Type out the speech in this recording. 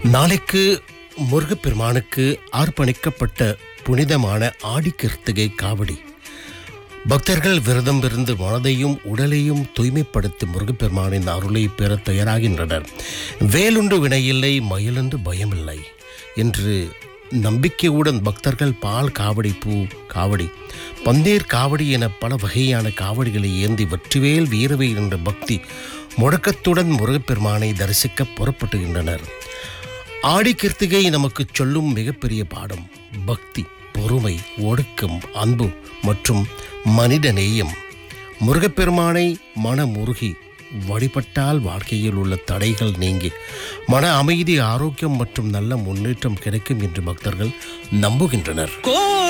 நாளைக்கு முருகப்பெருமானுக்கு அர்ப்பணிக்கப்பட்ட புனிதமான ஆடிக்கிருத்திகை காவடி பக்தர்கள் விரதம் இருந்து மனதையும் உடலையும் தூய்மைப்படுத்தி முருகப்பெருமானின் அருளை பெற தயாராகின்றனர் வேலுண்டு வினையில்லை மயிலென்று பயமில்லை என்று நம்பிக்கையுடன் பக்தர்கள் பால் காவடி பூ காவடி பந்தேர் காவடி என பல வகையான காவடிகளை ஏந்தி வெற்றிவேல் வீரவே என்ற பக்தி முழக்கத்துடன் முருகப்பெருமானை தரிசிக்க புறப்பட்டுகின்றனர் ஆடி கிருத்திகை நமக்கு சொல்லும் மிகப்பெரிய பாடம் பக்தி பொறுமை ஒடுக்கம் அன்பு மற்றும் மனிதநேயம் முருகப்பெருமானை மனமுருகி வழிபட்டால் வாழ்க்கையில் உள்ள தடைகள் நீங்கி மன அமைதி ஆரோக்கியம் மற்றும் நல்ல முன்னேற்றம் கிடைக்கும் என்று பக்தர்கள் நம்புகின்றனர் கோடி